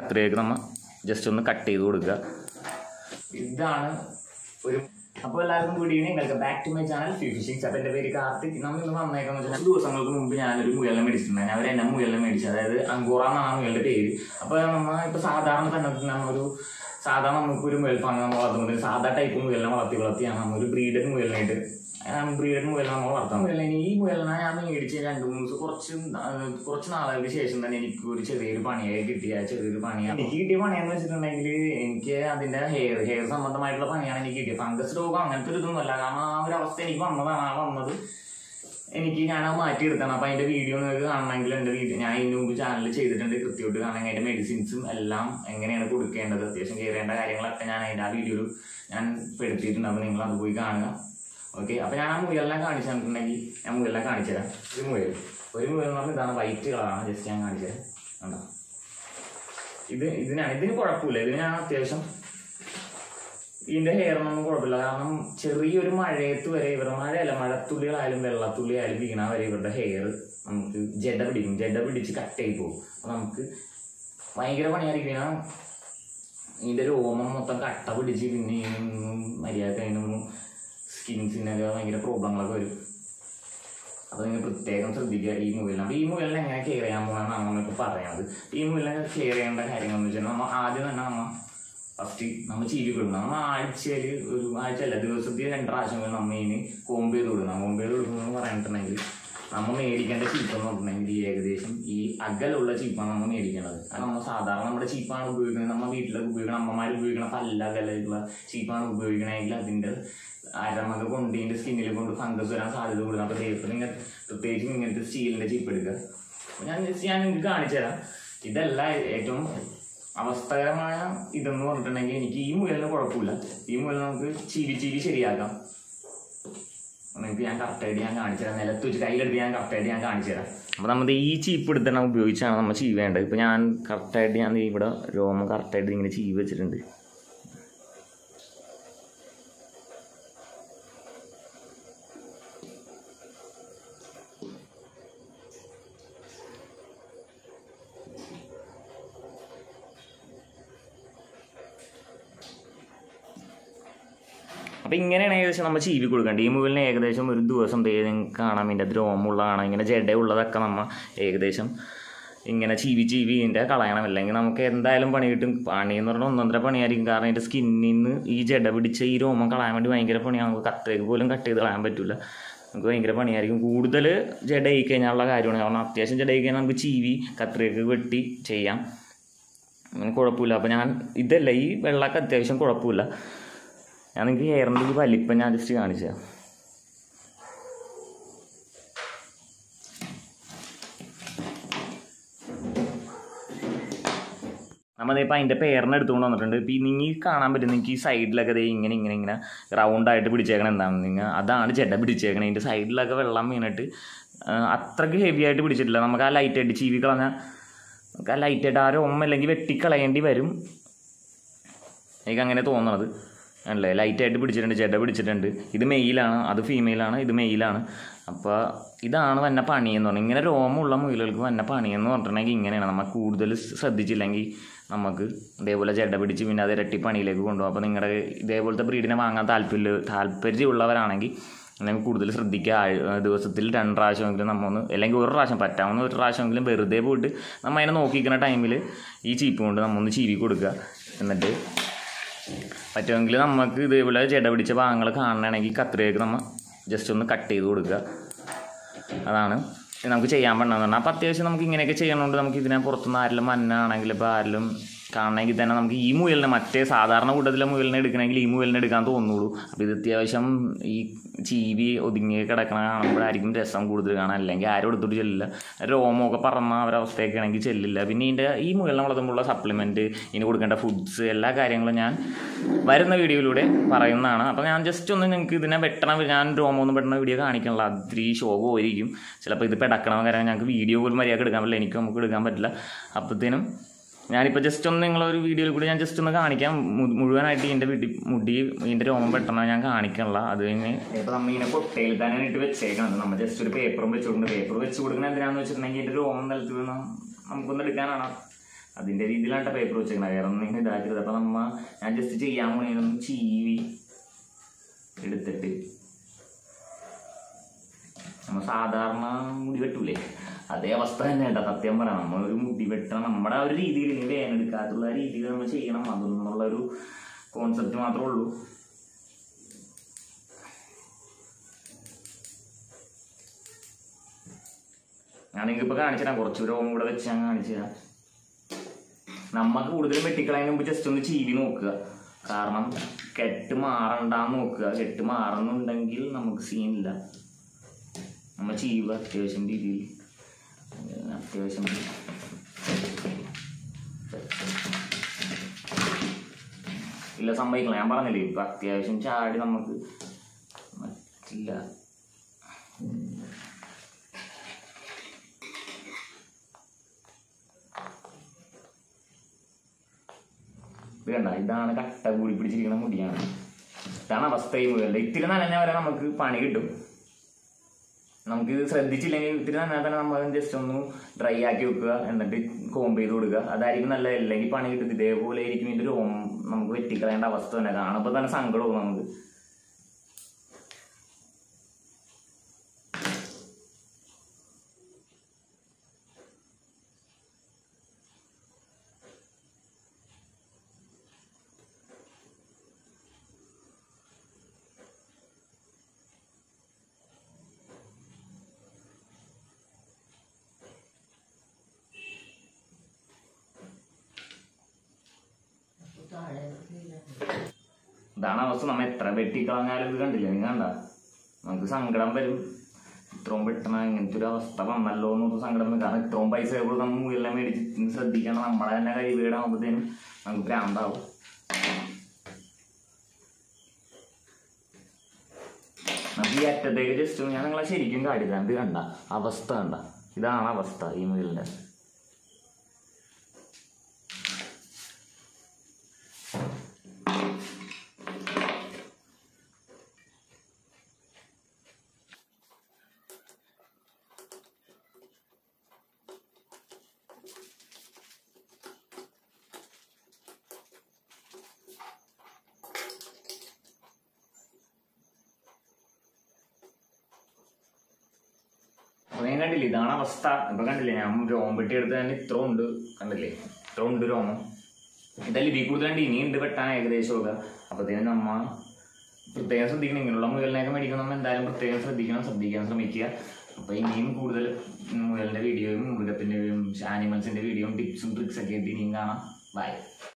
കത്രികയ്ക്ക് നമ്മൾ ജസ്റ്റ് ഒന്ന് കട്ട് ചെയ്ത് കൊടുക്കുക ഇതാണ് ഒരു അപ്പോൾ എല്ലാവർക്കും good evening welcome back to my channel few fishings അപ്പോൾ എൻ്റെ പേര് കാർത്തിക് നമ്മൾ ഇന്ന് വന്നേക്കാന്ന് വെച്ചാൽ ദിവസങ്ങൾക്ക് മുമ്പ് ഞാനൊരു മുയലിനെ മേടിച്ചിട്ടുണ്ടായിരുന്നു അവർ എന്നെ മുയലിനെ മേടിച്ചു അതായത് അങ്കോറ എന്നാണ് മുയലിൻ്റെ പേര് അപ്പോൾ നമ്മൾ ഇപ്പോൾ സാധാരണ തന്നെ നമ്മളൊരു സാധാരണ നമുക്കൊരു മുയൽ ഫാങ് നമ്മൾ വളർത്തുന്നത് സാധാ ടൈപ്പ് മുയലിനെ വളർത്തി വളർത്തിയാണ് നമ്മളൊരു ബ്രീഡഡ് മുയലിനായിട്ട് ബ്രീഡഡ് മുയലിനെ നമ്മൾ വളർത്താൻ മുയലിനെ ഈ മുയലിനെ ഞാൻ മേടിച്ച് രണ്ട് മൂന്ന് ദിവസം കുറച്ച് നാ- കുറച്ച് നാളുകൾക്ക് ശേഷം തന്നെ എനിക്ക് ഒരു ചെറിയൊരു പണിയായി കിട്ടിയ ചെറിയൊരു പണിയാണ് എനിക്ക് കിട്ടിയ പണിയെന്ന് വെച്ചിട്ടുണ്ടെങ്കിൽ എനിക്ക് അതിന്റെ ഹെയർ ഹെയർ സംബന്ധമായിട്ടുള്ള പണിയാണ് എനിക്ക് കിട്ടിയത് ഫംഗസ് രോഗം അങ്ങനത്തെ ഒരു ഇതൊന്നുമല്ല കാരണം ആ ഒരു അവസ്ഥ എനിക്ക് വന്നതാണ് ആ വന്നത് എനിക്ക് ഞാൻ അത് മാറ്റിയെടുത്താണ് അപ്പൊ അതിന്റെ വീഡിയോ നിങ്ങൾക്ക് കാണണമെങ്കിൽ എന്റെ വീഡിയോ ഞാൻ ഇതിന് മുമ്പ് ചാനലിൽ ചെയ്തിട്ടുണ്ട് കൃത്യമായിട്ട് കാണണമെങ്കിൽ അതിന്റെ മെഡിസിൻസും എല്ലാം എങ്ങനെയാണ് കൊടുക്കേണ്ടത് അത്യാവശ്യം കയറേണ്ട കാര്യങ്ങളൊക്കെ ഞാൻ അതിന്റെ ആ വീഡിയോയിൽ ഞാൻ പെടുത്തിയിട്ടുണ്ട് അപ്പൊ നിങ്ങൾ അത് പോയി കാണുക ഓക്കെ അപ്പൊ ഞാൻ ആ മുയലിനെ കാണിച്ചു തന്നിട്ടുണ്ടെങ്കിൽ ഞാൻ മുയലിനെ കാണിച്ചു തരാം ഒരു മുയൽ ഒരു മുയൽ എന്ന് പറഞ്ഞാൽ ഇതാണ് വൈറ്റ് കളറാണ് ജസ്റ്റ് ഞാൻ കാണിച്ചു തരാം കണ്ടോ ഇത് ഇതിനാണ് ഇതിന് കുഴപ്പമില്ല ഇതിന് ഞാൻ അത്യാവശ്യം ഇതിന്റെ ഹെയറിനൊന്നും കുഴപ്പമില്ല കാരണം ചെറിയൊരു മഴയത്ത് വരെ ഇവരുടെ മഴയല്ല മഴത്തുള്ളികളായാലും വെള്ളത്തുള്ളിയായാലും വീണാ വരെ ഇവരുടെ ഹെയർ നമുക്ക് ജഡ പിടിക്കും ജഡ പിടിച്ച് കട്ടായി പോകും അപ്പൊ നമുക്ക് ഭയങ്കര പണിയായിരിക്കും ഞാൻ ഇതിന്റെ രോമം മൊത്തം കട്ട പിടിച്ച് പിന്നെ ഇതിനൊന്നും മര്യാദ അതിനൊന്നും സ്കിൻസിനൊക്കെ ഭയങ്കര പ്രോബ്ലങ്ങളൊക്കെ വരും അപ്പൊ നിങ്ങൾ പ്രത്യേകം ശ്രദ്ധിക്കുക ഈ മുയലിനെ അപ്പൊ ഈ മുയലിനെ എങ്ങനെ കെയർ ചെയ്യാൻ പോകണമെന്നാണ് നമ്മളിപ്പോൾ പറയുന്നത് ഈ മുയലിനെ കെയർ ചെയ്യേണ്ട കാര്യങ്ങൾ എന്ന് വെച്ചാൽ നമ്മൾ ആദ്യം തന്നെ നമ്മൾ ഫസ്റ്റ് നമ്മൾ ചീവി കൊടുക്കണം നമ്മൾ ആഴ്ചയിൽ ഒരു ആഴ്ച അല്ല ദിവസത്തിൽ രണ്ട് പ്രാവശ്യം നമ്മൾ ഇതിന് കോമ്പ് ചെയ്ത് കൊടുക്കണം കോമ്പ് ചെയ്ത് കൊടുക്കുന്നത് പറഞ്ഞിട്ടുണ്ടെങ്കിൽ നമ്മൾ മേടിക്കേണ്ട ചീപ്പ് എന്ന് പറഞ്ഞിട്ടുണ്ടെങ്കിൽ ഈ ഏകദേശം ഈ അകലുള്ള ചീപ്പാണ് നമ്മൾ മേടിക്കേണ്ടത് കാരണം നമ്മൾ സാധാരണ നമ്മുടെ ചീപ്പാണ് ഉപയോഗിക്കുന്നത് നമ്മുടെ വീട്ടിലൊക്കെ ഉപയോഗിക്കണം അമ്മമാർ ഉപയോഗിക്കണം പല്ല അകലുള്ള ചീപ്പാണ് ഉപയോഗിക്കണമെങ്കിൽ അതിൻ്റെ അരമക കൊണ്ട് ഇതിൻ്റെ സ്കിന്നിൽ കൊണ്ട് ഫംഗസ് വരാൻ സാധ്യത കൂടുതൽ അപ്പോൾ ദൈവത്തിൽ നിങ്ങൾ പ്രത്യേകിച്ചും ഇങ്ങനത്തെ സ്റ്റീലിൻ്റെ ചീപ്പ് എടുക്കുക അപ്പോൾ ഞാൻ ജസ്റ്റ് ഞാൻ നിങ്ങൾക്ക് കാണിച്ചു തരാം ഇതല്ല ഏറ്റവും അവസ്ഥകരമായ ഇതെന്ന് പറഞ്ഞിട്ടുണ്ടെങ്കിൽ എനിക്ക് ഈ മുയലിന് കുഴപ്പമില്ല ഈ മുയൽ നമുക്ക് ചീവി ചീവി ശരിയാക്കാം നിങ്ങൾക്ക് ഞാൻ കറക്റ്റായിട്ട് ഞാൻ കാണിച്ചു തരാം നിലത്ത് വെച്ച് കയ്യിലെടുത്ത് ഞാൻ കറക്റ്റായിട്ട് ഞാൻ കാണിച്ചു തരാം അപ്പോൾ നമ്മൾ ഈ ചീപ്പ് എടുത്തിട്ട് ഉപയോഗിച്ചാണ് നമ്മൾ ചീവേണ്ടത് ഇപ്പോൾ ഞാൻ കറക്റ്റായിട്ട് ഞാൻ ദേ ഇവിടെ രോമം കറക്റ്റായിട്ട് ഇങ്ങനെ ചീവ് വെച്ചിട്ടുണ്ട് അപ്പോൾ ഇങ്ങനെയാണ് ഏകദേശം നമ്മൾ ചീവി കൊടുക്കേണ്ടത് ഈ മുകളിന് ഏകദേശം ഒരു ദിവസം ദേ നിങ്ങൾക്ക് കാണാം ഇതിൻ്റെ ദ്രോമുള്ളതാണ് ഇങ്ങനെ ജഡയുള്ളതൊക്കെ നമ്മൾ ഏകദേശം ഇങ്ങനെ ചീവി ചീവി ഇതിൻ്റെ കളയണം അല്ലെങ്കിൽ നമുക്ക് എന്തായാലും പണി കിട്ടും പണി എന്ന് പറഞ്ഞാൽ ഒന്നൊന്നര പണിയായിരിക്കും കാരണം ഇതിൻ്റെ സ്കിന്നിൽ നിന്ന് ഈ ജഡ പിടിച്ച ഈ രോമം കളയാൻ വേണ്ടി ഭയങ്കര പണിയാണ് നമുക്ക് കത്തേക്ക് പോലും കട്ട് ചെയ്ത് കളയാൻ പറ്റില്ല നമുക്ക് ഭയങ്കര പണിയായിരിക്കും കൂടുതൽ ജഡ ആയി കഴിഞ്ഞാലുള്ള കാര്യമാണ് കാരണം അത്യാവശ്യം ജഡ ആയി കഴിഞ്ഞാൽ നമുക്ക് ചീവി കത്രിയൊക്കെ വെട്ടി ചെയ്യാം അങ്ങനെ കുഴപ്പമില്ല അപ്പോൾ ഞാൻ ഇതല്ല ഈ വെള്ളമൊക്കെ അത്യാവശ്യം കുഴപ്പമില്ല ഞാൻ നിങ്ങൾക്ക് ഹെയറിൻ്റെ ഈ വലിപ്പം ഞാൻ ജസ്റ്റ് കാണിച്ചു തരാം നമ്മളിപ്പോൾ അതിൻ്റെ പേരിനെ എടുത്തുകൊണ്ട് വന്നിട്ടുണ്ട് ഇപ്പം ഈ നിങ്ങൾ കാണാൻ പറ്റും നിങ്ങൾക്ക് ഈ സൈഡിലൊക്കെ ദേ ഇങ്ങനെ ഇങ്ങനെ ഇങ്ങനെ റൗണ്ടായിട്ട് പിടിച്ചേക്കണം എന്താണ് നിങ്ങൾ അതാണ് ചെട പിടിച്ചേക്കണം ഇതിൻ്റെ സൈഡിലൊക്കെ വെള്ളം വീണിട്ട് ആ, അത്രയ്ക്ക് ഹെവി ആയിട്ട് പിടിച്ചിട്ടില്ല നമുക്ക് ആ ലൈറ്റായിട്ട് ചീവി കളഞ്ഞാൽ നമുക്ക് ആ ലൈറ്റായിട്ട് ആ രോമം അല്ലെങ്കിൽ വെട്ടിക്കളയേണ്ടി വരും എനിക്ക് അങ്ങനെ തോന്നണത് അല്ലേ ലൈറ്റായിട്ട് പിടിച്ചിട്ടുണ്ട് ജഡ പിടിച്ചിട്ടുണ്ട് ഇത് മെയിലാണ് അത് ഫീമെയിലാണ് ഇത് മെയിലാണ് അപ്പോൾ ഇതാണ് വന്ന പണി എന്ന് പറഞ്ഞാൽ ഇങ്ങനെ രോമമുള്ള മുയലുകൾക്ക് വന്ന പണി എന്ന് പറഞ്ഞിട്ടുണ്ടെങ്കിൽ ഇങ്ങനെയാണ് നമ്മൾ കൂടുതൽ ശ്രദ്ധിച്ചില്ലെങ്കിൽ നമുക്ക് ഇതേപോലെ ജഡ പിടിച്ച് പിന്നെ അത് ഇരട്ടി പണിയിലേക്ക് കൊണ്ടുപോകും അപ്പോൾ നിങ്ങളുടെ ഇതേപോലത്തെ ബ്രീഡിനെ വാങ്ങാൻ താല്പര്യം താല്പര്യമുള്ളവരാണെങ്കിൽ അല്ലെങ്കിൽ കൂടുതൽ ശ്രദ്ധിക്കുക ആഴ്- ദിവസത്തിൽ രണ്ട് പ്രാവശ്യമെങ്കിലും നമ്മൾ ഒന്ന് അല്ലെങ്കിൽ ഒരു പ്രാവശ്യം പറ്റാവുന്ന ഒരു പ്രാവശ്യമെങ്കിലും വെറുതെ പോയിട്ട് നമ്മൾ അതിനെ നോക്കിക്കുന്ന ടൈമിൽ ഈ ചീപ്പ് കൊണ്ട് നമ്മൾ ഒന്ന് ചീവി കൊടുക്കുക എന്നിട്ട് പറ്റുമെങ്കിൽ നമുക്ക് ഇതേപോലെ ജഡ പിടിച്ച ഭാഗങ്ങൾ കാണണമെങ്കിൽ കത്രികയ്ക്ക് നമ്മൾ ജസ്റ്റ് ഒന്ന് കട്ട് ചെയ്ത് കൊടുക്കുക അതാണ് നമുക്ക് ചെയ്യാൻ പറ്റുന്നത് പറഞ്ഞാൽ അപ്പോൾ അത്യാവശ്യം നമുക്ക് ഇങ്ങനെയൊക്കെ ചെയ്യണോണ്ട് നമുക്ക് ഇതിനെ പുറത്തുനിന്ന് ആരെങ്കിലും മന്നാണെങ്കിൽ ഇപ്പോൾ ആരെങ്കിലും കാണണമെങ്കിൽ തന്നെ നമുക്ക് ഈ മുയലിനെ മറ്റേ സാധാരണ കൂട്ടത്തിലെ മുയലിനെ എടുക്കണമെങ്കിൽ ഈ മുയലിനെ എടുക്കാൻ തോന്നുള്ളൂ അപ്പോൾ ഇത് അത്യാവശ്യം ഈ ചീവി ഒതുങ്ങി കിടക്കണ കാണുമ്പോഴായിരിക്കും രസം കൂടുതൽ കാണാൻ അല്ലെങ്കിൽ ആരും എടുത്തിട്ട് ചെല്ലില്ല രോമമൊക്കെ പറന്ന ഒരവസ്ഥയൊക്കെ ആണെങ്കിൽ ചെല്ലില്ല പിന്നെ ഇതിൻ്റെ ഈ മുയലിനെ വളർത്തുമ്പോഴുള്ള സപ്ലിമെൻറ്റ് ഇതിന് കൊടുക്കേണ്ട ഫുഡ്സ് എല്ലാ കാര്യങ്ങളും ഞാൻ വരുന്ന വീഡിയോയിലൂടെ പറയുന്നതാണ് അപ്പോൾ ഞാൻ ജസ്റ്റ് ഒന്ന് നിങ്ങൾക്ക് ഇതിനെ വെട്ടണം ഞാൻ രോമൊന്നും വെട്ടണ വീഡിയോ കാണിക്കണില്ല അതിരി ശോകമായിരിക്കും ചിലപ്പോൾ ഇത് പെടക്കണം കാര്യം ഞങ്ങൾക്ക് വീഡിയോ പോലും മര്യാദ എടുക്കാൻ പറ്റില്ല എനിക്ക് നമുക്ക് എടുക്കാൻ പറ്റില്ല അപ്പോഴത്തേനും ഞാനിപ്പോൾ ജസ്റ്റ് ഒന്ന് നിങ്ങളൊരു വീഡിയോയിൽ കൂടി ഞാൻ ജസ്റ്റ് ഒന്ന് കാണിക്കാം മു- മുഴുവനായിട്ട് ഇതിൻ്റെ വീട്ടിൽ മുടി ഇതിൻ്റെ രോമം പെട്ടെന്ന് ഞാൻ കാണിക്കണില്ല അത് കഴിഞ്ഞ് ഇപ്പോൾ നമ്മൾ ഇങ്ങനെ കൊട്ടയിൽ തന്നെ ഇട്ട് വെച്ചേക്കണത് നമ്മൾ ജസ്റ്റ് ഒരു പേപ്പറും വെച്ച് കൊടുക്കുന്നത് പേപ്പർ വെച്ച് കൊടുക്കുന്നത് എന്തിനാന്ന് വെച്ചിട്ടുണ്ടെങ്കിൽ ഇതിൻ്റെ രോമം നിലത്ത് വീണ് നമുക്കൊന്ന് എടുക്കാനാണ് അതിന്റെ രീതിയിലാണ് പേപ്പർ വെച്ചേക്കണത് വേറെ ഒന്നും ഇതാക്കരുത് അപ്പൊ നമ്മ ഞാൻ ജസ്റ്റ് ചെയ്യാൻ പോണേനൊന്ന് ചീവി എടുത്തിട്ട് നമ്മ സാധാരണ മുടി വെട്ടൂലേ അതേ അവസ്ഥ തന്നെ കേട്ടോ സത്യം പറയാം നമ്മൾ ഒരു മുടി വെട്ടണം നമ്മുടെ ആ ഒരു രീതിയിൽ ഇനി വേനെടുക്കാത്തുള്ള രീതിയിൽ നമ്മൾ ചെയ്യണം അതൊന്നുള്ള ഒരു കോൺസെപ്റ്റ് മാത്രമേ ഉള്ളൂ ഞാനെങ്കിൽ ഇപ്പൊ കാണിച്ചുതരാം കുറച്ച് രോഗം കൂടെ വെച്ച് ഞാൻ കാണിച്ചു തരാം നമ്മക്ക് കൂടുതലും വെട്ടിക്കളയുന്ന മുമ്പ് ജസ്റ്റ് ഒന്ന് ചീവി നോക്കുക കാരണം കെട്ട് മാറണ്ടാന്ന് നോക്കുക കെട്ട് മാറുന്നുണ്ടെങ്കിൽ നമുക്ക് സീനില്ല നമ്മ ചെയ്യുക അത്യാവശ്യം രീതിയിൽ ഏഹ് അത്യാവശ്യം ഇല്ല സമ്മതിക്കില്ല ഞാൻ പറഞ്ഞില്ലേ ഇപ്പൊ അത്യാവശ്യം ചാടി നമുക്ക് പറ്റില്ല ഇത് കണ്ട ഇതാണ് കട്ട കൂടി പിടിച്ചിരിക്കുന്ന മുടിയാണ് ഇതാണ് അവസ്ഥ ഈ മുയലിന്റെ ഇത്തിരി നനഞ്ഞ വരെ നമുക്ക് പണി കിട്ടും നമുക്ക് ഇത് ശ്രദ്ധിച്ചില്ലെങ്കിൽ ഇത്തിരി നനഞ്ഞാൽ തന്നെ നമ്മൾ ജസ്റ്റ് ഒന്ന് ഡ്രൈ ആക്കി വെക്കുക എന്നിട്ട് കോമ്പ് ചെയ്ത് കൊടുക്കുക അതായിരിക്കും നല്ലത് അല്ലെങ്കിൽ പണി കിട്ടും ഇതേപോലെ ആയിരിക്കും ഇതിന്റെ രോമം നമുക്ക് വെട്ടിക്കളയേണ്ട അവസ്ഥ തന്നെ കാണുമ്പോൾ തന്നെ സങ്കടവും നമുക്ക് ഇതാണ് അവസ്ഥ നമ്മ എത്ര വെട്ടിക്കളഞ്ഞാലും ഇത് കണ്ടില്ല നീ കണ്ട നമുക്ക് സങ്കടം വരും ഇത്രയും വെട്ടണ ഇങ്ങനത്തെ ഒരു അവസ്ഥ വന്നല്ലോ എന്നൊരു സങ്കടം വരും കാരണം ഇത്രയും പൈസ കൂടെ നമ്മൾ മുയെല്ലാം മേടിച്ച് ഇന്ന് ശ്രദ്ധിക്കണം നമ്മളെ തന്നെ കൈ വീടാകുമ്പോഴത്തേനും നമുക്ക് ഭ്രാന്താവും നമുക്ക് ഈ അറ്റത്തേക്ക് ജസ്റ്റ് ഞാൻ നിങ്ങളെ ശരിക്കും കാട്ടിത്തരാം ഇത് കണ്ട അവസ്ഥ കണ്ട ഇതാണ് അവസ്ഥ ഈ മുയലിന്റെ അപ്പൊ ഞാൻ കണ്ടില്ലേ ഇതാണ് അവസ്ഥ ഇപ്പൊ കണ്ടില്ലേ ഞാൻ രോമം വെട്ടി എടുത്ത് തന്നെ ഇത്ര ഉണ്ട് കണ്ടില്ലേ ഇത്ര ഉണ്ട് രോമം ഇതല്ല ഇതിൽ കൂടുതലുണ്ട് ഇനിയുണ്ട് വെട്ടാൻ ഏകദേശമൊക്കെ അപ്പത്തേനും നമ്മ പ്രത്യേകം ശ്രദ്ധിക്കണം ഇങ്ങനെയുള്ള മുയലിനെയൊക്കെ മേടിക്കണം നമ്മൾ എന്തായാലും പ്രത്യേകം ശ്രദ്ധിക്കണം ശ്രദ്ധിക്കാൻ ശ്രമിക്കുക അപ്പൊ ഇനിയും കൂടുതൽ മുയലിന്റെ വീഡിയോയും മൃഗത്തിന്റെ ആനിമൽസിന്റെ വീഡിയോയും ടിപ്സും ട്രിക്സ് ഒക്കെ ആയിട്ട് ഇനിയും കാണാം ബൈ